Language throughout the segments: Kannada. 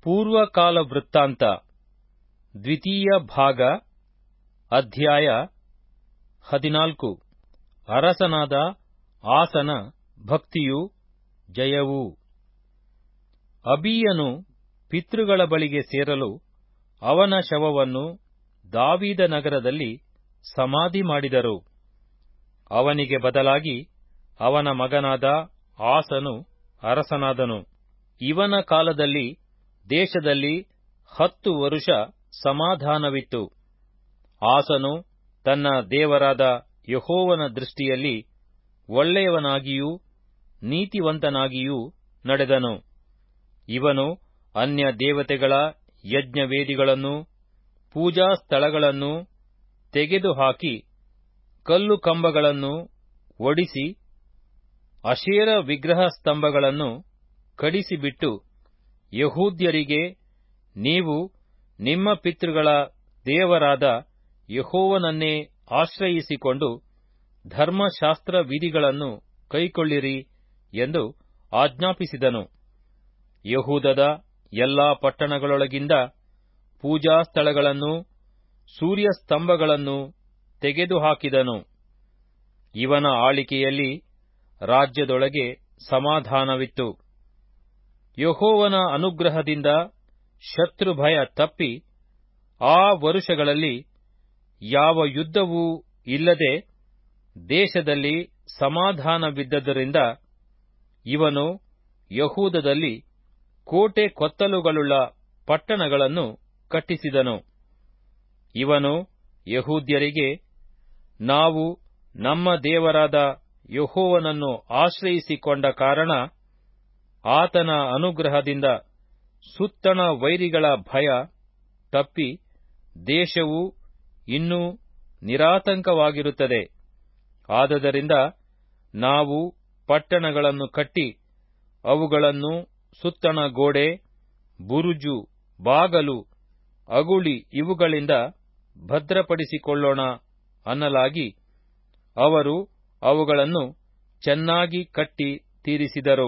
ಪೂರ್ವಕಾಲ ವೃತ್ತಾಂತ ದ್ವಿತೀಯ ಭಾಗ ಅಧ್ಯಾಯ ಹದಿನಾಲ್ಕು ಅರಸನಾದ ಆಸನ ಭಕ್ತಿಯು ಜಯವೂ ಅಬೀಯನು ಪಿತೃಗಳ ಬಳಿಗೆ ಸೇರಲು ಅವನ ಶವವನ್ನು ದಾವೀದ ನಗರದಲ್ಲಿ ಸಮಾಧಿ ಮಾಡಿದರು ಅವನಿಗೆ ಬದಲಾಗಿ ಅವನ ಮಗನಾದ ಆಸನು ಅರಸನಾದನು ಇವನ ಕಾಲದಲ್ಲಿ ದೇಶದಲ್ಲಿ ಹತ್ತು ವರುಷ ಸಮಾಧಾನವಿತ್ತು ಆಸನು ತನ್ನ ದೇವರಾದ ಯೆಹೋವನ ದೃಷ್ಟಿಯಲ್ಲಿ ಒಳ್ಳೆಯವನಾಗಿಯೂ ನೀತಿವಂತನಾಗಿಯೂ ನಡೆದನು ಇವನು ಅನ್ಯ ದೇವತೆಗಳ ಯಜ್ಞವೇದಿಗಳನ್ನೂ ಪೂಜಾ ಸ್ಥಳಗಳನ್ನೂ ತೆಗೆದುಹಾಕಿ ಕಲ್ಲು ಕಂಬಗಳನ್ನು ಒಡಿಸಿ ಅಶೇರ ವಿಗ್ರಹ ಸ್ತಂಭಗಳನ್ನು ಕಡಿಸಿಬಿಟ್ಟು ಯಹೂದ್ಯರಿಗೆ ನೀವು ನಿಮ್ಮ ಪಿತೃಗಳ ದೇವರಾದ ಯೆಹೋವನನ್ನೇ ಆಶ್ರಯಿಸಿಕೊಂಡು ಧರ್ಮಶಾಸ್ತ್ರ ವಿಧಿಗಳನ್ನು ಕೈಕೊಳ್ಳಿರಿ ಎಂದು ಆಜ್ಞಾಪಿಸಿದನು ಯಹೂದದ ಎಲ್ಲಾ ಪಟ್ಟಣಗಳೊಳಗಿಂದ ಪೂಜಾ ಸ್ಥಳಗಳನ್ನೂ ಸೂರ್ಯಸ್ತಂಭಗಳನ್ನೂ ತೆಗೆದುಹಾಕಿದನು ಇವನ ಆಳಿಕೆಯಲ್ಲಿ ರಾಜ್ಯದೊಳಗೆ ಸಮಾಧಾನವಿತ್ತು ಯೆಹೋವನ ಅನುಗ್ರಹದಿಂದ ಶತ್ರುಭಯ ತಪ್ಪಿ ಆ ವರುಷಗಳಲ್ಲಿ ಯಾವ ಯುದ್ಧವೂ ಇಲ್ಲದೆ ದೇಶದಲ್ಲಿ ಸಮಾಧಾನವಿದ್ದದರಿಂದ ಇವನು ಯಹೂದದಲ್ಲಿ ಕೋಟೆ ಕೊತ್ತಲುಗಳುಳ್ಳ ಪಟ್ಟಣಗಳನ್ನು ಕಟ್ಟಿಸಿದನು ಇವನು ಯಹೂದ್ಯರಿಗೆ ನಾವು ನಮ್ಮ ದೇವರಾದ ಯೆಹೋವನನ್ನು ಆಶ್ರಯಿಸಿಕೊಂಡ ಕಾರಣ ಆತನ ಅನುಗ್ರಹದಿಂದ ಸುತ್ತಣ ವೈರಿಗಳ ಭಯ ತಪ್ಪಿ ದೇಶವು ಇನ್ನೂ ನಿರಾತಂಕವಾಗಿರುತ್ತದೆ ಆದದರಿಂದ ನಾವು ಪಟ್ಟಣಗಳನ್ನು ಕಟ್ಟಿ ಅವುಗಳನ್ನು ಸುತ್ತಣ ಗೋಡೆ ಬುರುಜು ಬಾಗಲು ಅಗುಳಿ ಇವುಗಳಿಂದ ಭದ್ರಪಡಿಸಿಕೊಳ್ಳೋಣ ಅನ್ನಲಾಗಿ ಅವರು ಅವುಗಳನ್ನು ಚೆನ್ನಾಗಿ ಕಟ್ಟಿ ತೀರಿಸಿದರು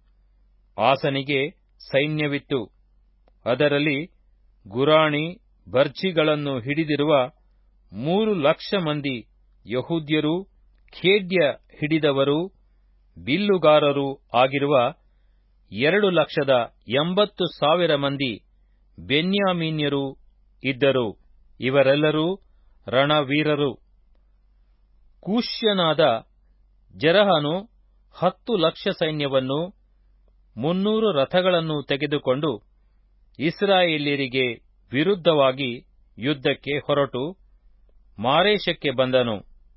ಆಸನಿಗೆ ಸೈನ್ಯವಿತ್ತು ಅದರಲ್ಲಿ ಗುರಾಣಿ ಬರ್ಜಿಗಳನ್ನು ಹಿಡಿದಿರುವ ಮೂರು ಲಕ್ಷ ಮಂದಿ ಯಹೂದ್ಯರೂ ಖೇಡ್ಯ ಹಿಡಿದವರೂ ಬಿಲ್ಲುಗಾರರೂ ಆಗಿರುವ ಎರಡು ಲಕ್ಷದ ಎಂಬತ್ತು ಸಾವಿರ ಮಂದಿ ಬೆನ್ಯಾಮೀನ್ಯರೂ ಇದ್ದರು ಇವರೆಲ್ಲರೂ ರಣವೀರರು ಕೂಷ್ಯನಾದ ಜೆರಹನು ಹತ್ತು ಲಕ್ಷ ಸೈನ್ಯವನ್ನು ಮುನ್ನೂರು ರಥಗಳನ್ನು ತೆಗೆದುಕೊಂಡು ಇಸ್ರಾಯೇಲ್ಯರಿಗೆ ವಿರುದ್ಧವಾಗಿ ಯುದ್ಧಕ್ಕೆ ಹೊರಟು ಮಾರೇಶಕ್ಕೆ ಬಂದನು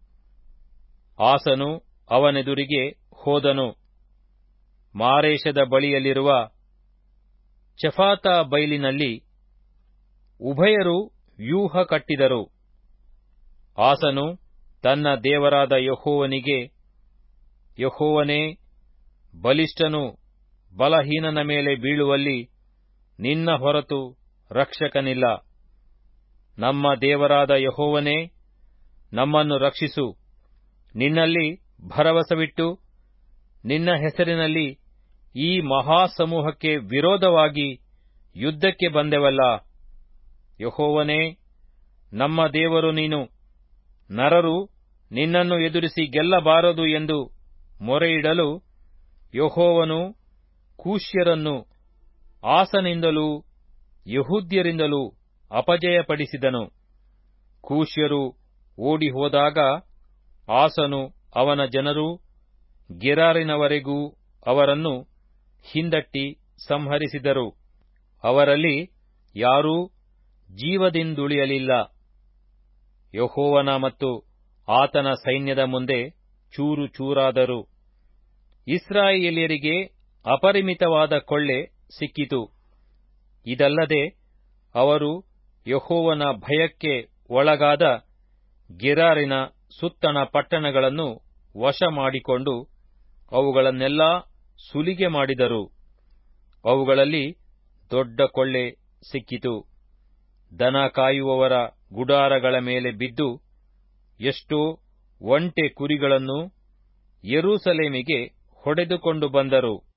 ಆಸನು ಅವನೆದುರಿಗೆ ಹೋದನು ಮಾರೇಶದ ಬಳಿಯಲ್ಲಿರುವ ಚೆಫಾತ ಬೈಲಿನಲ್ಲಿ ಉಭಯರು ವ್ಯೂಹ ಕಟ್ಟಿದರು ಆಸನು ತನ್ನ ದೇವರಾದ ಯಹೋವನಿಗೆ ಯಹೋವನೇ ಬಲಿಷ್ಠನು ಬಲಹೀನನ ಮೇಲೆ ಬೀಳುವಲ್ಲಿ ನಿನ್ನ ಹೊರತು ರಕ್ಷಕನಿಲ್ಲ ನಮ್ಮ ದೇವರಾದ ಯಹೋವನೇ ನಮ್ಮನ್ನು ರಕ್ಷಿಸು ನಿನ್ನಲ್ಲಿ ಭರವಸವಿಟ್ಟು ನಿನ್ನ ಹೆಸರಿನಲ್ಲಿ ಈ ಮಹಾಸಮೂಹಕ್ಕೆ ವಿರೋಧವಾಗಿ ಯುದ್ಧಕ್ಕೆ ಬಂದೆವಲ್ಲ ಯಹೋವನೇ ನಮ್ಮ ದೇವರು ನೀನು ನರರು ನಿನ್ನನ್ನು ಎದುರಿಸಿ ಗೆಲ್ಲಬಾರದು ಎಂದು ಮೊರೆಯಿಡಲು ಯಹೋವನು ಕೂಷ್ಯರನ್ನು ಆಸನಿಂದಲೂ ಯಹೂದ್ಯರಿಂದಲೂ ಅಪಜಯಪಡಿಸಿದನು ಕೂಷ್ಯರು ಓಡಿಹೋದಾಗ ಆಸನು ಅವನ ಜನರು ಗೆರಾರಿನವರೆಗೂ ಅವರನ್ನು ಹಿಂದಟ್ಟಿ ಸಂಹರಿಸಿದರು ಅವರಲ್ಲಿ ಯಾರೂ ಜೀವದಿಂದುಳಿಯಲಿಲ್ಲ ಯಹೋವನ ಮತ್ತು ಆತನ ಸೈನ್ಯದ ಮುಂದೆ ಚೂರು ಚೂರಾದರು ಇಸ್ರಾಯೇಲ್ಯರಿಗೆ ಅಪರಿಮಿತವಾದ ಕೊಳ್ಳೆ ಸಿಕ್ಕಿತು ಇದಲ್ಲದೆ ಅವರು ಯಹೋವನ ಭಯಕ್ಕೆ ಒಳಗಾದ ಗೆರಾರಿನ ಸುತ್ತಣ ಪಟ್ಟಣಗಳನ್ನು ವಶ ಮಾಡಿಕೊಂಡು ಅವುಗಳನ್ನೆಲ್ಲಾ ಸುಲಿಗೆ ಮಾಡಿದರು ಅವುಗಳಲ್ಲಿ ದೊಡ್ಡ ಕೊಳ್ಳೆ ಸಿಕ್ಕಿತು ದನ ಕಾಯುವವರ ಗುಡಾರಗಳ ಮೇಲೆ ಬಿದ್ದು ಎಷ್ಟೋ ಒಂಟೆ ಕುರಿಗಳನ್ನು ಯೆರೂಸಲೇಮಿಗೆ ಹೊಡೆದುಕೊಂಡು ಬಂದರು